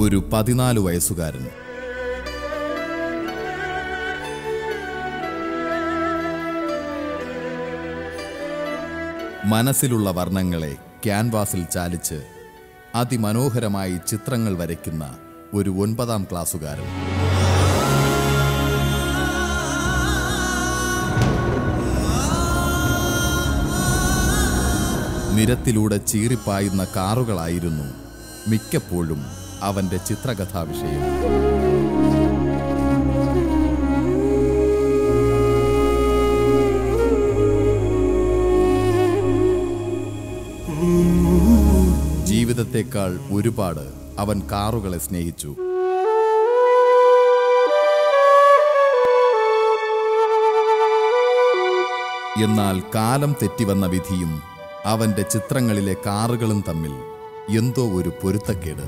ഒരു പതിനാല് വയസ്സുകാരൻ മനസ്സിലുള്ള വർണ്ണങ്ങളെ ക്യാൻവാസിൽ ചാലിച്ച് അതിമനോഹരമായി ചിത്രങ്ങൾ വരയ്ക്കുന്ന ഒരു ഒൻപതാം ക്ലാസ്സുകാരൻ നിരത്തിലൂടെ ചീറിപ്പായുന്ന കാറുകളായിരുന്നു മിക്കപ്പോഴും അവന്റെ ചിത്രകഥാ വിഷയം ജീവിതത്തെക്കാൾ ഒരുപാട് അവൻ കാറുകളെ സ്നേഹിച്ചു എന്നാൽ കാലം തെറ്റിവന്ന വിധിയും അവന്റെ ചിത്രങ്ങളിലെ കാറുകളും തമ്മിൽ എന്തോ ഒരു പൊരുത്തക്കേട്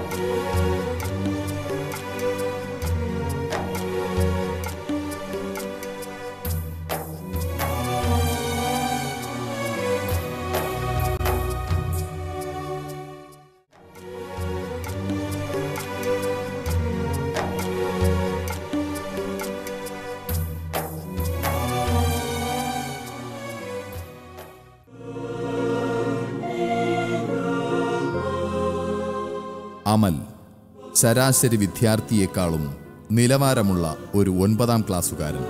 അമൽ ശരാശരി വിദ്യാർത്ഥിയെക്കാളും നിലവാരമുള്ള ഒരു ഒൻപതാം ക്ലാസ്സുകാരൻ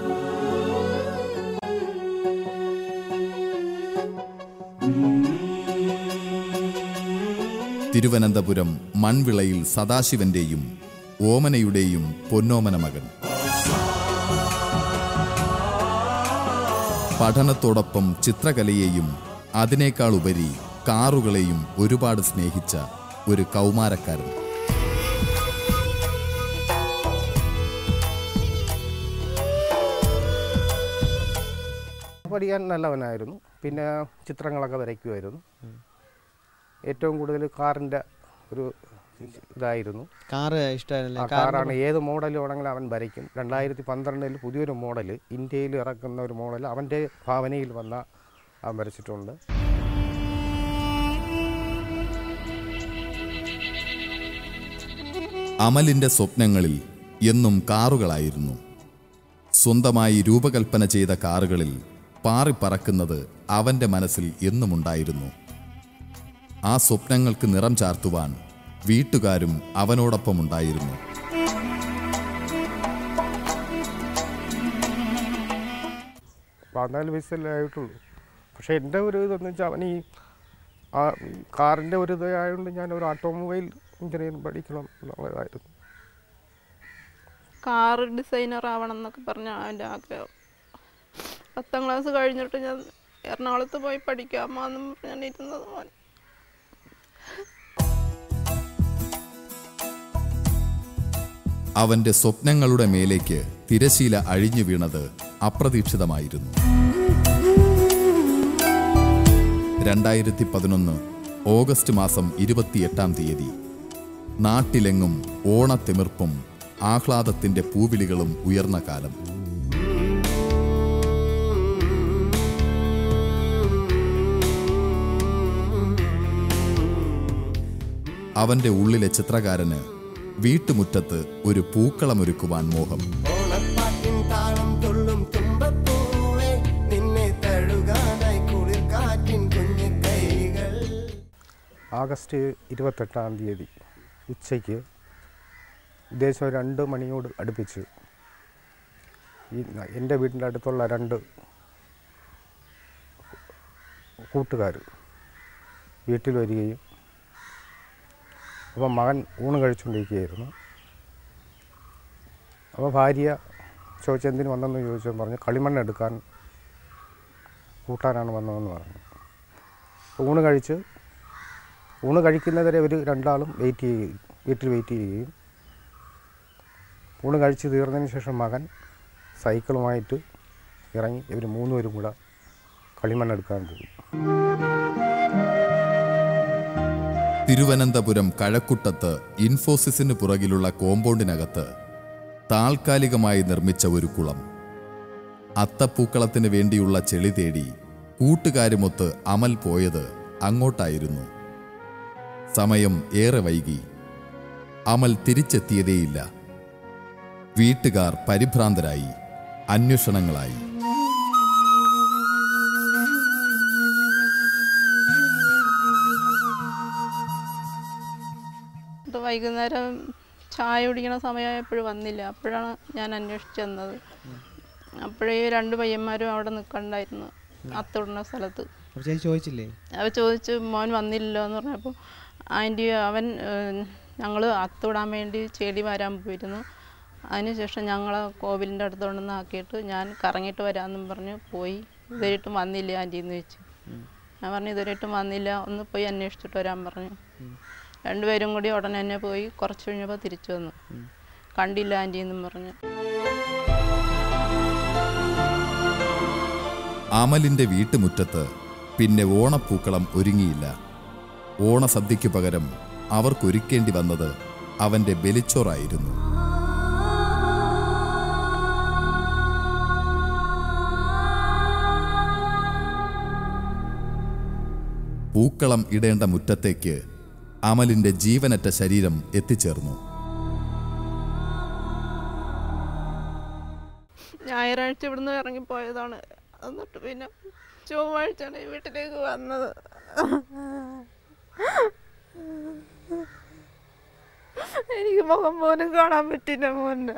തിരുവനന്തപുരം മൺവിളയിൽ സദാശിവന്റെയും ഓമനയുടെയും പൊന്നോമന മകൻ പഠനത്തോടൊപ്പം ചിത്രകലയെയും അതിനേക്കാൾ ഉപരി കാറുകളെയും ഒരുപാട് സ്നേഹിച്ച ഒരു കൗമാരക്കാരൻ പഠിക്കാൻ നല്ലവനായിരുന്നു പിന്നെ ചിത്രങ്ങളൊക്കെ വരയ്ക്കുമായിരുന്നു ഏറ്റവും കൂടുതൽ കാറിൻ്റെ ഒരു ഇതായിരുന്നു കാറ് ആ ഇഷ്ടമായിരുന്നില്ലേ കാറാണ് ഏത് മോഡൽ വേണമെങ്കിലും അവൻ വരയ്ക്കും രണ്ടായിരത്തി പന്ത്രണ്ടിൽ പുതിയൊരു മോഡൽ ഇന്ത്യയിൽ ഇറക്കുന്ന ഒരു മോഡൽ അവൻ്റെ ഭാവനയിൽ വന്ന അവൻ വരച്ചിട്ടുണ്ട് അമലിന്റെ സ്വപ്നങ്ങളിൽ എന്നും കാറുകളായിരുന്നു സ്വന്തമായി രൂപകൽപ്പന ചെയ്ത കാറുകളിൽ പാറിപ്പറക്കുന്നത് അവന്റെ മനസ്സിൽ എന്നുമുണ്ടായിരുന്നു ആ സ്വപ്നങ്ങൾക്ക് നിറം ചാർത്തുവാൻ വീട്ടുകാരും അവനോടൊപ്പം ഉണ്ടായിരുന്നു പതിനാല് വയസ്സല്ലേ ആയിട്ടുള്ളൂ പക്ഷേ എൻ്റെ ഒരു ഇതെന്ന് വെച്ചാൽ അവൻ ഈ ആ കാറിൻ്റെ ഒരു ഇതായതുകൊണ്ട് ഞാൻ ഒരു ഓട്ടോമൊബൈൽ എഞ്ചിനീയറിംഗ് പഠിക്കണം എന്നുള്ളതായിരുന്നു കാർ ഡിസൈനർ ആവണം എന്നൊക്കെ പറഞ്ഞ അവൻ്റെ ആഗ്രഹം പത്താം ക്ലാസ് കഴിഞ്ഞിട്ട് ഞാൻ എറണാകുളത്ത് പോയി പഠിക്കാമെന്നും പറഞ്ഞിരുന്നത് മോൻ അവന്റെ സ്വപ്നങ്ങളുടെ മേലേക്ക് തിരശീല അഴിഞ്ഞു വീണത് അപ്രതീക്ഷിതമായിരുന്നു രണ്ടായിരത്തി പതിനൊന്ന് ഓഗസ്റ്റ് മാസം ഇരുപത്തിയെട്ടാം തീയതി നാട്ടിലെങ്ങും ഓണത്തിമിർപ്പും ആഹ്ലാദത്തിന്റെ പൂവിളികളും ഉയർന്ന കാലം അവന്റെ ഉള്ളിലെ ചിത്രകാരന് വീട്ടുമുറ്റത്ത് ഒരു പൂക്കളമൊരുക്കുവാൻ മോഹം ഓണപ്പാട്ടിൻ താളം തുള്ളും തുമ്പപ്പൂവേ നിന്നെ തഴുകാനായി കുളിർ കാറ്റിൻ കുഞ്ഞു കൈകൾ ആഗസ്റ്റ് ഇരുപത്തെട്ടാം തീയതി ഉച്ചയ്ക്ക് ഉദ്ദേശം രണ്ട് മണിയോട് അടുപ്പിച്ച് ഈ ന- എൻ്റെ വീടിൻ്റെ അടുത്തുള്ള രണ്ട് കൂട്ടുകാർ വീട്ടിൽ വരികയും അപ്പോൾ മകൻ ഊണ് കഴിച്ചുകൊണ്ടിരിക്കുകയായിരുന്നു അപ്പോൾ ഭാര്യ ചോദിച്ചു എന്തിനു വന്നെന്ന് ചോദിച്ചാൽ പറഞ്ഞു കളിമണ്ണ് എടുക്കാൻ കൂട്ടാനാണ് വന്നതെന്ന് പറഞ്ഞു അപ്പോൾ ഊണ് കഴിച്ച് ഊണ് കഴിക്കുന്നവരെ ഒരു രണ്ടാളും വെയിറ്റ് ചെയ്യുകയും വീട്ടിൽ വെയിറ്റ് ചെയ്യുകയും ഊണ് കഴിച്ച് തീർന്നതിന് ശേഷം മകൻ സൈക്കിളുമായിട്ട് ഇറങ്ങി ഇവർ മൂന്നുപേരും കൂടെ കളിമണ്ണെടുക്കാൻ പോയി തിരുവനന്തപുരം കഴക്കുട്ടത്ത് ഇൻഫോസിസിന് പുറകിലുള്ള കോമ്പൗണ്ടിനകത്ത് താൽക്കാലികമായി നിർമ്മിച്ച ഒരു കുളം അത്തപ്പൂക്കളത്തിന് വേണ്ടിയുള്ള ചെളി തേടി കൂട്ടുകാരുമൊത്ത് അമൽ പോയത് അങ്ങോട്ടായിരുന്നു സമയം ഏറെ വൈകി അമൽ തിരിച്ചെത്തിയതേയില്ല വീട്ടുകാർ പരിഭ്രാന്തരായി അന്വേഷണങ്ങളായി എന്നിട്ട് വൈകുന്നേരം ചായ കുടിക്കണ സമയമായപ്പോഴും വന്നില്ല അപ്പോഴാണ് ഞാൻ അന്വേഷിച്ച് വന്നത് അപ്പോഴേ രണ്ട് പയ്യന്മാരും അവിടെ നിൽക്കണ്ടായിരുന്നു അത്തോടുന്ന സ്ഥലത്ത് അപ്പോൾ ചേച്ചി ചോദിച്ചില്ലേ അവ ചോദിച്ചു മോൻ വന്നില്ലല്ലോ എന്ന് പറഞ്ഞപ്പോൾ ആൻറ്റി അവൻ ഞങ്ങൾ അത്തോടാൻ വേണ്ടി ചെടി വരാൻ പോയിരുന്നു അതിനുശേഷം ഞങ്ങൾ കോവിലിൻ്റെ അടുത്ത് കൊണ്ടുവന്ന് ആക്കിയിട്ട് ഞാൻ കറങ്ങിയിട്ട് വരാമെന്നും പറഞ്ഞ് പോയി ഇതുവരെയിട്ടും വന്നില്ല ആൻറ്റി എന്ന് ചോദിച്ചു ഞാൻ പറഞ്ഞു ഇതുവരെയിട്ടും വന്നില്ല ഒന്ന് പോയി അന്വേഷിച്ചിട്ട് വരാൻ പറഞ്ഞു രണ്ടുപേരും കൂടി ഉടനെ തന്നെ പോയി കുറച്ച് കഴിഞ്ഞപ്പോൾ തിരിച്ചു വന്നു കണ്ടില്ല ആൻറ്റി എന്നും പറഞ്ഞു അമലിന്റെ വീട്ടുമുറ്റത്ത് പിന്നെ ഓണപ്പൂക്കളം ഒരുങ്ങിയില്ല ഓണസദ്യയ്ക്കു പകരം അവർക്കൊരുക്കേണ്ടി വന്നത് അവന്റെ ബലിച്ചോറായിരുന്നു പൂക്കളം ഇടേണ്ട മുറ്റത്തേക്ക് അമലിന്റെ ജീവനറ്റ ശരീരം എത്തിച്ചേർന്നു ഞായറാഴ്ച ഇവിടുന്ന് ഇറങ്ങിപ്പോയതാണ് എന്നിട്ട് പിന്നെ ചൊവ്വാഴ്ചയാണ് ഈ വീട്ടിലേക്ക് വന്നത് എനിക്ക് മുഖം പോലും കാണാൻ പറ്റില്ല മോനെ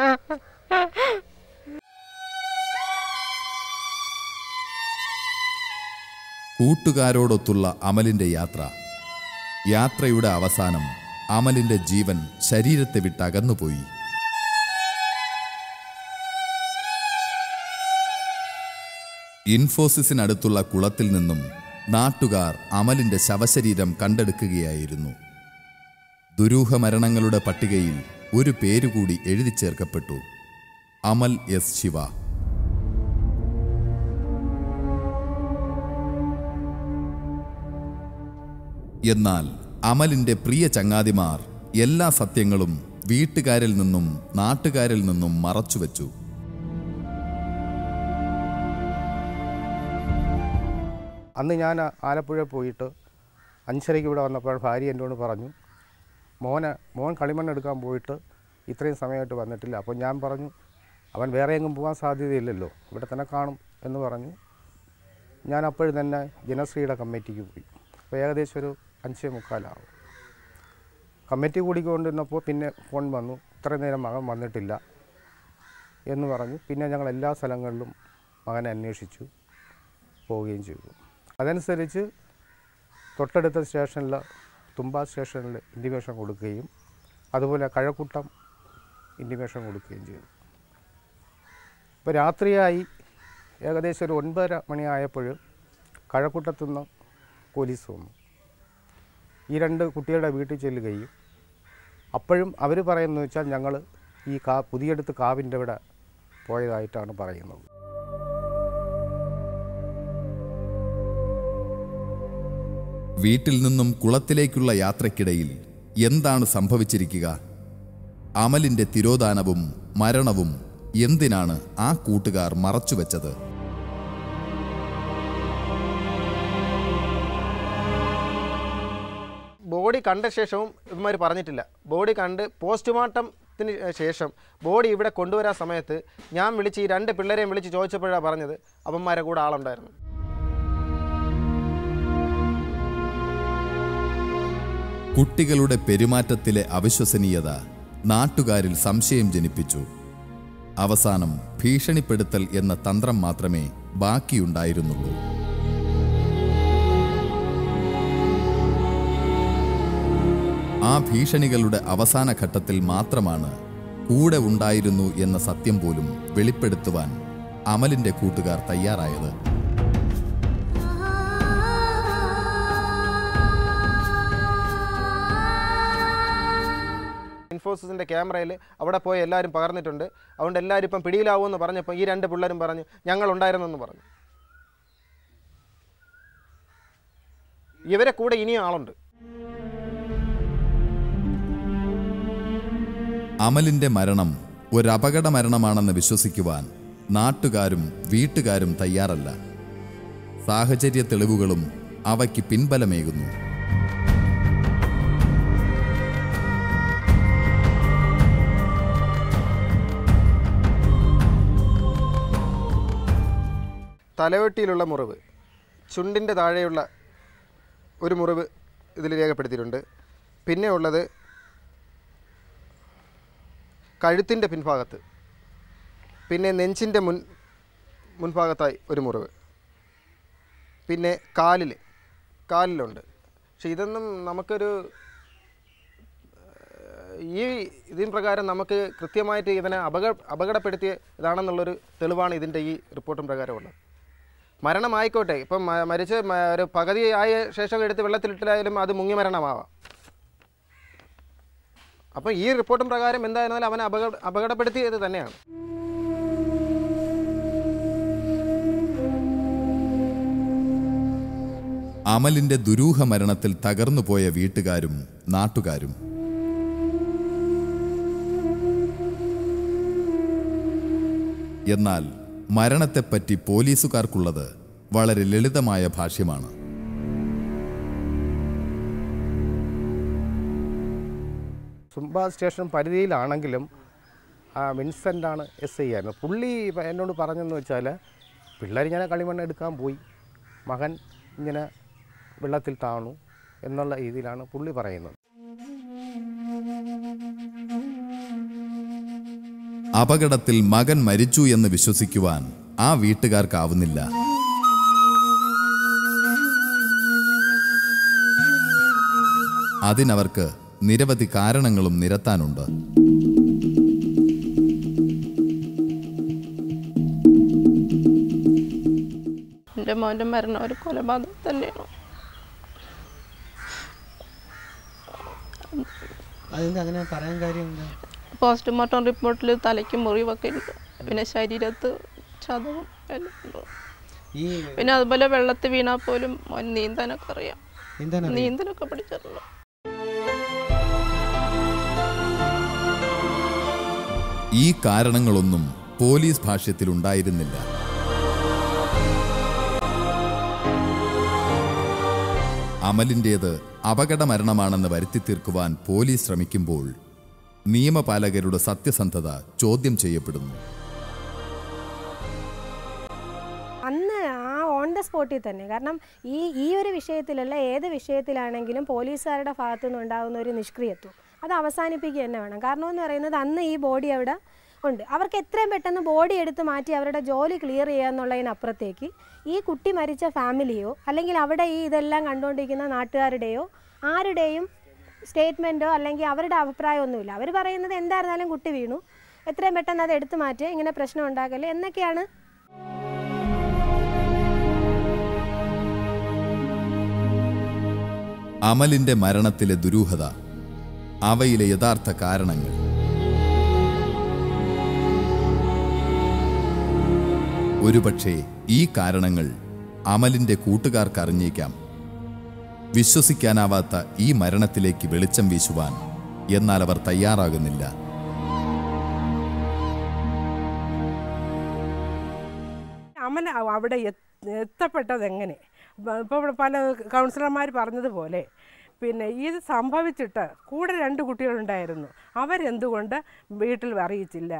കൂട്ടുകാരോടൊത്തുള്ള അമലിന്റെ യാത്ര യാത്രയുടെ അവസാനം അമലിന്റെ ജീവൻ ശരീരത്തെ വിട്ടകന്നുപോയി ഇൻഫോസിസിനടുത്തുള്ള കുളത്തിൽ നിന്നും നാട്ടുകാർ അമലിന്റെ ശവശരീരം കണ്ടെടുക്കുകയായിരുന്നു ദുരൂഹ മരണങ്ങളുടെ പട്ടികയിൽ ഒരു പേരുകൂടി എഴുതി ചേർക്കപ്പെട്ടു അമൽ എസ് ശിവ എന്നാൽ അമലിന്റെ പ്രിയ ചങ്ങാതിമാർ എല്ലാ സത്യങ്ങളും വീട്ടുകാരിൽ നിന്നും നാട്ടുകാരിൽ നിന്നും മറച്ചുവെച്ചു അന്ന് ഞാൻ ആലപ്പുഴ പോയിട്ട് അഞ്ചരയ്ക്ക് ഇവിടെ വന്നപ്പോൾ ഭാര്യ എന്നോട് പറഞ്ഞു മോനെ മോൻ കളിമണ്ണ് എടുക്കാൻ പോയിട്ട് ഇത്രയും സമയമായിട്ട് വന്നിട്ടില്ല അപ്പോൾ ഞാൻ പറഞ്ഞു അവൻ വേറെ എങ്ങും പോകാൻ സാധ്യതയില്ലല്ലോ ഇവിടെ തന്നെ കാണും എന്ന് പറഞ്ഞു ഞാൻ അപ്പോഴും തന്നെ ജനശ്രീയുടെ കമ്മിറ്റിക്ക് പോയി അപ്പോൾ ഏകദേശം ഒരു അഞ്ചേ മുക്കാലാവും കമ്മിറ്റി കൂടിക്കൊണ്ടിരുന്നപ്പോൾ പിന്നെ ഫോൺ വന്നു ഇത്ര നേരം മകൻ വന്നിട്ടില്ല എന്ന് പറഞ്ഞു പിന്നെ ഞങ്ങൾ എല്ലാ സ്ഥലങ്ങളിലും മകനെ അന്വേഷിച്ചു പോവുകയും ചെയ്തു അതനുസരിച്ച് തൊട്ടടുത്ത സ്റ്റേഷനിൽ തുമ്പ സ്റ്റേഷനിൽ ഇൻറ്റിമേഷൻ കൊടുക്കുകയും അതുപോലെ കഴക്കൂട്ടം ഇൻറ്റിമേഷൻ കൊടുക്കുകയും ചെയ്തു ഇപ്പോൾ രാത്രിയായി ഏകദേശം ഒരു ഒൻപതര മണിയായപ്പോൾ കഴക്കൂട്ടത്തുനിന്ന് പോലീസ് വന്നു ഈ രണ്ട് കുട്ടികളുടെ വീട്ടിൽ ചെല്ലുകയും അപ്പോഴും അവർ പറയുന്നത് വെച്ചാൽ ഞങ്ങൾ ഈ കാ പുതിയടുത്ത് കാവിൻ്റെ ഇവിടെ പോയതായിട്ടാണ് പറയുന്നത് വീട്ടിൽ നിന്നും കുളത്തിലേക്കുള്ള യാത്രക്കിടയിൽ എന്താണ് സംഭവിച്ചിരിക്കുക അമലിന്റെ തിരോധാനവും മരണവും എന്തിനാണ് ആ കൂട്ടുകാർ മറച്ചുവെച്ചത് ബോഡി കണ്ട ശേഷവും ഇവന്മാർ പറഞ്ഞിട്ടില്ല ബോഡി കണ്ട് പോസ്റ്റ്മോർട്ടത്തിന് ശേഷം ബോഡി ഇവിടെ കൊണ്ടുവരാൻ സമയത്ത് ഞാൻ വിളിച്ച് ഈ രണ്ട് പിള്ളേരെയും വിളിച്ച് ചോദിച്ചപ്പോഴാണ് പറഞ്ഞത് അവന്മാരെ കൂടെ ആളുണ്ടായിരുന്നു കുട്ടികളുടെ പെരുമാറ്റത്തിലെ അവിശ്വസനീയത നാട്ടുകാരിൽ സംശയം ജനിപ്പിച്ചു അവസാനം ഭീഷണിപ്പെടുത്തൽ എന്ന തന്ത്രം മാത്രമേ ബാക്കിയുണ്ടായിരുന്നുള്ളൂ ആ ഭീഷണികളുടെ അവസാന ഘട്ടത്തിൽ മാത്രമാണ് കൂടെ ഉണ്ടായിരുന്നു എന്ന സത്യം പോലും വെളിപ്പെടുത്തുവാൻ അമലിന്റെ കൂട്ടുകാർ തയ്യാറായത് ഇൻഫോസിസിൻ്റെ ക്യാമറയിൽ അവിടെ പോയി എല്ലാവരും പകർന്നിട്ടുണ്ട് അതുകൊണ്ട് എല്ലാവരും ഇപ്പം പിടിയിലാവുമെന്ന് പറഞ്ഞപ്പോൾ ഈ രണ്ട് പിള്ളേരും പറഞ്ഞു ഞങ്ങൾ ഉണ്ടായിരുന്നെന്ന് പറഞ്ഞു ഇവരെ കൂടെ ഇനിയും ആളുണ്ട് അമലിന്റെ മരണം ഒരു അപകട മരണമാണെന്ന് വിശ്വസിക്കുവാൻ നാട്ടുകാരും വീട്ടുകാരും തയ്യാറല്ല സാഹചര്യ തെളിവുകളും അവയ്ക്ക് പിൻബലമേകുന്നു തലവെട്ടിയിലുള്ള മുറിവ് ചുണ്ടിൻ്റെ താഴെയുള്ള ഒരു മുറിവ് ഇതിൽ രേഖപ്പെടുത്തിയിട്ടുണ്ട് പിന്നെ ഉള്ളത് കഴുത്തിൻ്റെ പിൻഭാഗത്ത് പിന്നെ നെഞ്ചിൻ്റെ മുൻ മുൻഭാഗത്തായി ഒരു മുറിവ് പിന്നെ കാലിൽ കാലിലുണ്ട് പക്ഷെ ഇതൊന്നും നമുക്കൊരു ഏഹ്, ഈ ഇതിൻ പ്രകാരം നമുക്ക് കൃത്യമായിട്ട് ഇതിനെ അപക അപകടപ്പെടുത്തിയ ഇതാണെന്നുള്ളൊരു തെളിവാണ് ഇതിൻ്റെ ഈ റിപ്പോർട്ടും പ്രകാരമുള്ളത് മരണമായിക്കോട്ടെ ഇപ്പം മ- മരിച്ച് മ- ഒരു പകുതി ആയ ശേഷം എടുത്ത് വെള്ളത്തിലിട്ടായാലും അത് മുങ്ങി മരണമാവാം അപ്പം ഈ റിപ്പോർട്ടും പ്രകാരം എന്തായിരുന്നാലും അവനെ അപകട അപകടപ്പെടുത്തിയത് തന്നെയാണ് അമലിന്റെ ദുരൂഹ മരണത്തിൽ തകർന്നുപോയ വീട്ടുകാരും നാട്ടുകാരും എന്നാൽ മരണത്തെപ്പറ്റി പോലീസുകാർക്കുള്ളത് വളരെ ലളിതമായ ഭാഷ്യമാണ് സുംബ സ്റ്റേഷൻ പരിധിയിലാണെങ്കിലും ആ വിൻസെൻ്റാണ് എസ് ഐ ആയിരുന്നു പുള്ളി പ- എന്നോട് പറഞ്ഞെന്ന് വെച്ചാൽ പിള്ളേർ ഇങ്ങനെ കളിമണ്ണ് എടുക്കാൻ പോയി മകൻ ഇങ്ങനെ വെള്ളത്തിൽ താണു എന്നുള്ള രീതിയിലാണ് പുള്ളി പറയുന്നത് അപകടത്തിൽ മകൻ മരിച്ചു എന്ന് വിശ്വസിക്കുവാൻ ആ വീട്ടുകാർക്കാവുന്നില്ല അതിനവർക്ക് നിരവധി കാരണങ്ങളും നിരത്താനുണ്ട് എൻ്റെ മോൻ്റെ മരണം ഒരു കൊലപാതകം തന്നെയാണ് അതെന്താ അങ്ങനെ പറയാൻ കാര്യം എന്താ പോസ്റ്റ്മോർട്ടം റിപ്പോർട്ടിൽ തലയ്ക്ക് മുറിവൊക്കെ ഉണ്ട് പിന്നെ ശരീരത്ത് ചതവും എല്ലാം ഉണ്ട് ഈ പിന്നെ അതുപോലെ വെള്ളത്തിൽ വീണാൽ പോലും മോൻ നീന്താനൊക്കെ അറിയാം എന്താണ് അറിയാം? നീന്തലൊക്കെ പഠിച്ചിട്ടുണ്ട് ഈ കാരണങ്ങളൊന്നും പോലീസ് ഭാഷ്യത്തിൽ ഉണ്ടായിരുന്നില്ല അമലിൻ്റേത് അപകട മരണമാണെന്ന് വരുത്തി തീർക്കുവാൻ പോലീസ് ശ്രമിക്കുമ്പോൾ നിയമപാലകരുടെ സത്യസന്ധത ചോദ്യം ചെയ്യപ്പെടുന്നു അന്ന് ആ ഓൺ ദ സ്പോട്ടിൽ തന്നെ കാരണം ഈ ഈ ഒരു വിഷയത്തിലല്ല ഏത് വിഷയത്തിലാണെങ്കിലും പോലീസുകാരുടെ ഭാഗത്തു നിന്നുണ്ടാകുന്ന ഒരു നിഷ്ക്രിയത്വം അത് അവസാനിപ്പിക്കുക തന്നെ വേണം കാരണം എന്ന് പറയുന്നത് അന്ന് ഈ ബോഡി അവിടെ ഉണ്ട് അവർക്ക് എത്രയും പെട്ടെന്ന് ബോഡി എടുത്ത് മാറ്റി അവരുടെ ജോലി ക്ലിയർ ചെയ്യുക എന്നുള്ളതിനപ്പുറത്തേക്ക് ഈ കുട്ടി മരിച്ച ഫാമിലിയോ അല്ലെങ്കിൽ അവിടെ ഈ ഇതെല്ലാം കണ്ടുകൊണ്ടിരിക്കുന്ന നാട്ടുകാരുടെയോ ആരുടെയും സ്റ്റേറ്റ്മെൻറ്റോ അല്ലെങ്കിൽ അവരുടെ അഭിപ്രായമൊന്നുമില്ല അവർ പറയുന്നത് എന്തായിരുന്നാലും കുട്ടി വീണു എത്രയും പെട്ടെന്ന് അത് എടുത്തു മാറ്റുക ഇങ്ങനെ പ്രശ്നം ഉണ്ടാക്കല്ലേ എന്നൊക്കെയാണ് അമലിന്റെ മരണത്തിലെ ദുരൂഹത അവയിലെ യഥാർത്ഥ കാരണങ്ങൾ ഒരുപക്ഷെ ഈ കാരണങ്ങൾ അമലിന്റെ കൂട്ടുകാർക്ക് അറിഞ്ഞേക്കാം വിശ്വസിക്കാനാവാത്ത ഈ മരണത്തിലേക്ക് വെളിച്ചം വീശുവാൻ എന്നാൽ അവർ തയ്യാറാകുന്നില്ല അമൻ അവ- അവിടെ എത്ത് എത്തപ്പെട്ടത് എങ്ങനെ ഇപ്പോൾ ഇവിടെ പല കൗൺസിലർമാർ പറഞ്ഞതുപോലെ പിന്നെ ഇത് സംഭവിച്ചിട്ട് കൂടെ രണ്ട് കുട്ടികളുണ്ടായിരുന്നു അവരെന്തുകൊണ്ട് വീട്ടിൽ അറിയിച്ചില്ല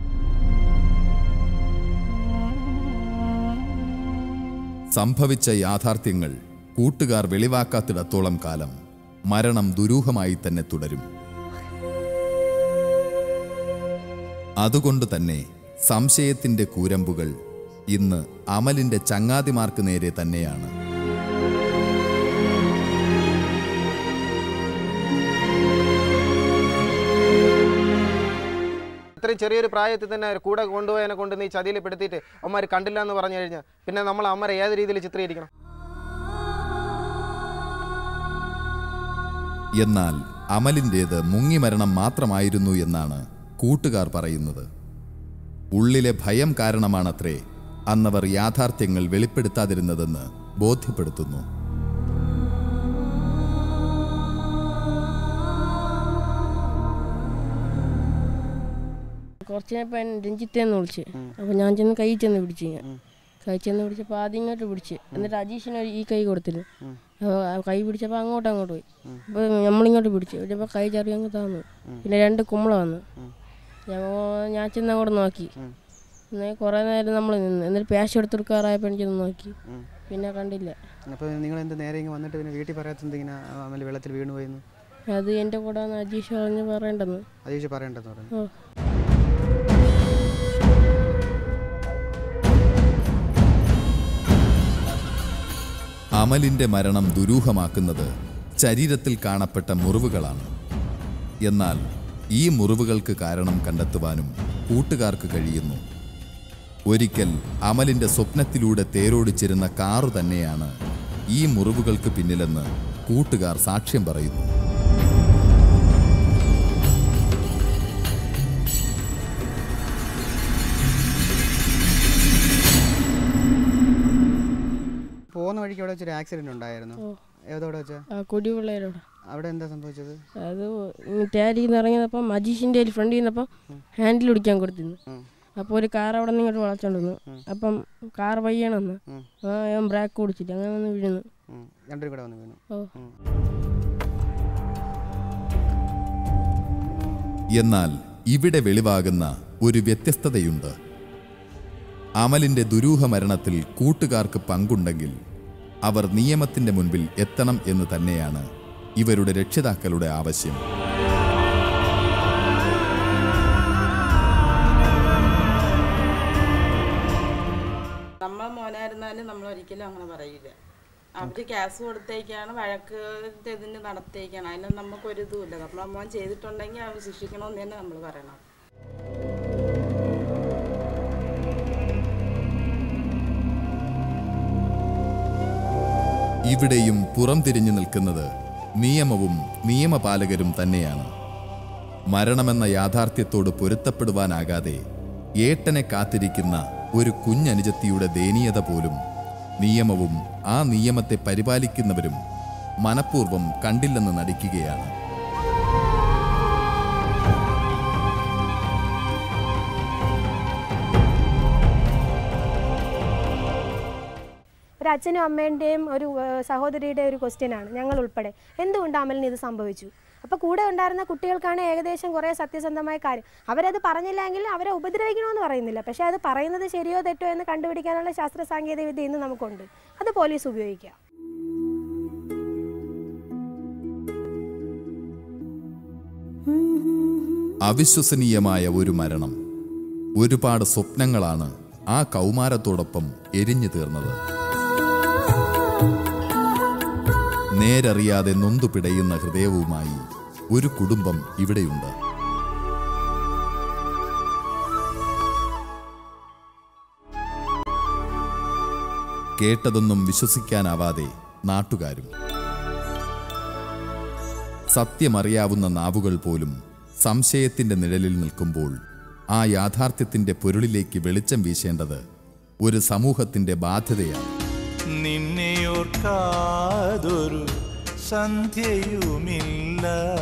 സംഭവിച്ച യാഥാർത്ഥ്യങ്ങൾ കൂട്ടുകാർ വെളിവാക്കാത്തിടത്തോളം കാലം മരണം ദുരൂഹമായി തന്നെ തുടരും അതുകൊണ്ട് തന്നെ സംശയത്തിന്റെ കൂരമ്പുകൾ ഇന്ന് അമലിന്റെ ചങ്ങാതിമാർക്ക് നേരെ തന്നെയാണ് ഇത്രയും ചെറിയൊരു പ്രായത്തിൽ തന്നെ കൂടെ കൊണ്ടുപോയതിനെ കൊണ്ട് നീ ചതിയിൽ പെടുത്തിയിട്ട് അമ്മമാർ കണ്ടില്ല എന്ന് പറഞ്ഞു കഴിഞ്ഞാൽ പിന്നെ നമ്മൾ അമ്മരെ ഏത് രീതിയിൽ ചിത്രീകരിക്കണം എന്നാൽ അമലിൻ്റേത് മുങ്ങിമരണം മാത്രമായിരുന്നു എന്നാണ് കൂട്ടുകാർ പറയുന്നത് ഉള്ളിലെ ഭയം കാരണമാണത്രേ അന്നവർ യാഥാർത്ഥ്യങ്ങൾ വെളിപ്പെടുത്താതിരുന്നതെന്ന് ബോധ്യപ്പെടുത്തുന്നു കുറച്ച് കഴിഞ്ഞപ്പോൾ രഞ്ജിത്തേന്ന് വിളിച്ച് അപ്പോൾ ഞാൻ ചെന്ന് കൈ ചെന്ന് പിടിച്ച് ഞാൻ കൈ ചെന്ന് പിടിച്ചപ്പോൾ ആദ്യം ഇങ്ങോട്ട് പിടിച്ച് എന്നിട്ട് അജീഷിന് ഒരു ഈ കൈ കൊടുത്തിരുന്നു അപ്പോൾ ആ കൈ പിടിച്ചപ്പോൾ അങ്ങോട്ട് അങ്ങോട്ട് പോയി അപ്പോൾ നമ്മളിങ്ങോട്ട് പിടിച്ചു പിടിച്ചപ്പോൾ കൈ ചെറിയ അങ്ങ് താന്നു പിന്നെ രണ്ട് കുമ്പള വന്നു ഞാൻ ഞാൻ ചെന്ന് അങ്ങോട്ട് നോക്കി എന്നാൽ കുറേ നേരം നമ്മൾ നിന്ന് എന്നിട്ട് പേശ എടുത്തെടുക്കാറായപ്പോൾ എനിക്കൊന്ന് നോക്കി പിന്നെ കണ്ടില്ല അപ്പോൾ നിങ്ങൾ എന്ത് നേരെ ഇങ്ങ് വന്നിട്ട് പിന്നെ വീട്ടിൽ പറയാത്തത് ഇങ്ങനെ അമൽ വെള്ളത്തിൽ വീണു പോയെന്ന് അത് എൻ്റെ കൂടെ വന്ന് അജീഷ് പറഞ്ഞ് പറയണ്ടെന്ന് അതീഷ് പറയണ്ടെന്ന് പറഞ്ഞു ഓ അമലിന്റെ മരണം ദുരൂഹമാക്കുന്നത് ശരീരത്തിൽ കാണപ്പെട്ട മുറിവുകളാണ് എന്നാൽ ഈ മുറിവുകൾക്ക് കാരണം കണ്ടെത്തുവാനും കൂട്ടുകാർക്ക് കഴിയുന്നു ഒരിക്കൽ അമലിന്റെ സ്വപ്നത്തിലൂടെ തേരോടിച്ചിരുന്ന കാറു തന്നെയാണ് ഈ മുറിവുകൾക്ക് പിന്നിലെന്ന് കൂട്ടുകാർ സാക്ഷ്യം പറയുന്നു പോകുന്ന വഴിക്ക് അവിടെ വെച്ചൊരു ആക്സിഡന്റ് ഉണ്ടായിരുന്നു ഏതോടെ വെച്ചാ ആ കുടിപിള്ളേരോട് അവിടെ എന്താ സംഭവിച്ചത് അത് തേരിയിൽ നിന്ന് ഇറങ്ങിയപ്പം അജീഷിൻ്റെ ഫ്രണ്ടിൽ നിന്നപ്പം ഹാൻഡിൽ പിടിക്കാൻ കൊടുത്തിരുന്നു അപ്പോൾ ഒരു കാർ അവിടെ നിന്ന് ഇങ്ങോട്ട് വളച്ചോണ്ട് വന്നു അപ്പം കാർ പയ്യണമെന്ന് ആ ഞാൻ ബ്രേക്ക് ഓടിച്ചിട്ട് അങ്ങനെ വന്ന് വീഴുന്നു ഉം. രണ്ടുപേരും കൂടെ വന്ന് വീണു ഓ ഉം. എന്നാൽ ഇവിടെ വെളിവാകുന്ന ഒരു വ്യത്യസ്തതയുണ്ട് അമലിന്റെ ദുരൂഹ മരണത്തിൽ കൂട്ടുകാർക്ക് പങ്കുണ്ടെങ്കിൽ അവർ നിയമത്തിന്റെ മുൻപിൽ എത്തണം എന്ന് തന്നെയാണ് ഇവരുടെ രക്ഷിതാക്കളുടെ ആവശ്യം നമ്മളെ മോനായിരുന്നാലും നമ്മൾ ഒരിക്കലും അങ്ങനെ പറയില്ല അവര് ക്യാസ് കൊടുത്തേക്കാണ് വഴക്ക് ഇതിന് നടത്തിയേക്കാണ് അതിനൊന്നും നമുക്കൊരു ഇതുമില്ല നമ്മളെ മോൻ ചെയ്തിട്ടുണ്ടെങ്കിൽ അവർ ശിക്ഷിക്കണമെന്ന് തന്നെ നമ്മൾ പറയണം ഇവിടെയും പുറംതിരിഞ്ഞു നിൽക്കുന്നത് നിയമവും നിയമപാലകരും തന്നെയാണ് മരണമെന്ന യാഥാർത്ഥ്യത്തോട് പൊരുത്തപ്പെടുവാനാകാതെ ഏട്ടനെ കാത്തിരിക്കുന്ന ഒരു കുഞ്ഞനുജത്തിയുടെ ദയനീയത പോലും നിയമവും ആ നിയമത്തെ പരിപാലിക്കുന്നവരും മനഃപൂർവ്വം കണ്ടില്ലെന്ന് നടിക്കുകയാണ് ഒരു അച്ഛനും അമ്മേൻ്റെയും ഒരു ഏഹ്, സഹോദരിയുടെ ഒരു ക്വസ്റ്റ്യനാണ് ഞങ്ങൾ ഉൾപ്പെടെ എന്തുകൊണ്ട് അമലിന് ഇത് സംഭവിച്ചു അപ്പോൾ കൂടെ ഉണ്ടായിരുന്ന കുട്ടികൾക്കാണ് ഏകദേശം കുറേ സത്യസന്ധമായ കാര്യം അവരത് പറഞ്ഞില്ലെങ്കിൽ അവരെ ഉപദ്രവിക്കണമെന്ന് പറയുന്നില്ല പക്ഷേ അത് പറയുന്നത് ശരിയോ തെറ്റോ എന്ന് കണ്ടുപിടിക്കാനുള്ള ശാസ്ത്ര സാങ്കേതിക വിദ്യ ഇന്ന് നമുക്കുണ്ട് അത് പോലീസ് ഉപയോഗിക്കുക അവിശ്വസനീയമായ ഒരു മരണം ഒരുപാട് സ്വപ്നങ്ങളാണ് ആ കൗമാരത്തോടൊപ്പം എരിഞ്ഞു തീർന്നത് നേരറിയാതെ നൊന്തു പിടയുന്ന ഹൃദയവുമായി ഒരു കുടുംബം ഇവിടെയുണ്ട് കേട്ടതൊന്നും വിശ്വസിക്കാനാവാതെ നാട്ടുകാരും സത്യമറിയാവുന്ന നാവുകൾ പോലും സംശയത്തിന്റെ നിഴലിൽ നിൽക്കുമ്പോൾ ആ യാഥാർത്ഥ്യത്തിന്റെ പൊരുളിലേക്ക് വെളിച്ചം വീശേണ്ടത് ഒരു സമൂഹത്തിന്റെ ബാധ്യതയാണ് നിന്നെയോർക്കാതൊരു സന്ധ്യയുമില്ല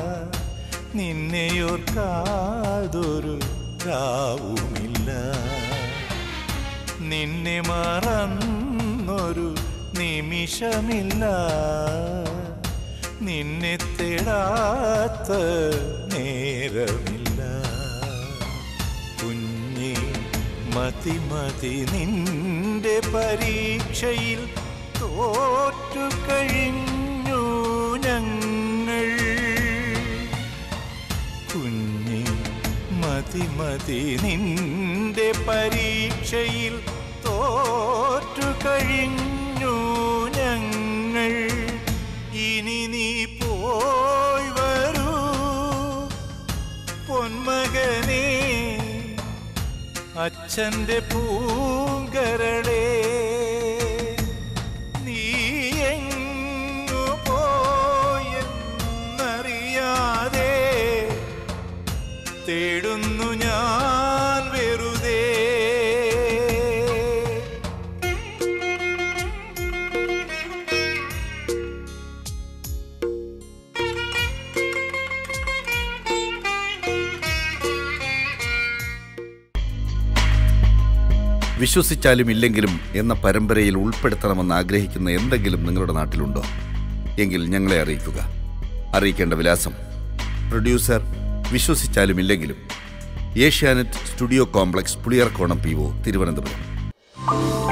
നിന്നെയോർക്കാതൊരു രാവുമില്ല നിന്നെ മറന്നൊരു നിമിഷമില്ല നിന്നെ തേടാത്ത നേരമില്ല കുഞ്ഞി മതി മതി നിന്റെ പരീക്ഷയിൽ തോറ്റു കഴിഞ്ഞു ഞങ്ങൾ കുഞ്ഞി മതി മതി നിന്റെ പരീക്ഷയിൽ തോറ്റു കഴിഞ്ഞു ഞങ്ങൾ ഇനി നീ പോയി വരൂ പൊന്മകനേ അച്ഛൻ്റെ പൂങ്കരളേ നീ എങ്ങു പോയെന്നറിയാതെ തേടുന്നു ഞാൻ വെറുതെ വിശ്വസിച്ചാലും ഇല്ലെങ്കിലും എന്ന പരമ്പരയിൽ ഉൾപ്പെടുത്തണമെന്ന് ആഗ്രഹിക്കുന്ന എന്തെങ്കിലും നിങ്ങളുടെ നാട്ടിലുണ്ടോ എങ്കിൽ ഞങ്ങളെ അറിയിക്കുക അറിയിക്കേണ്ട വിലാസം പ്രൊഡ്യൂസർ വിശ്വസിച്ചാലും ഇല്ലെങ്കിലും Asianet studio complex Puliyarakonam P O Thiruvananthapuram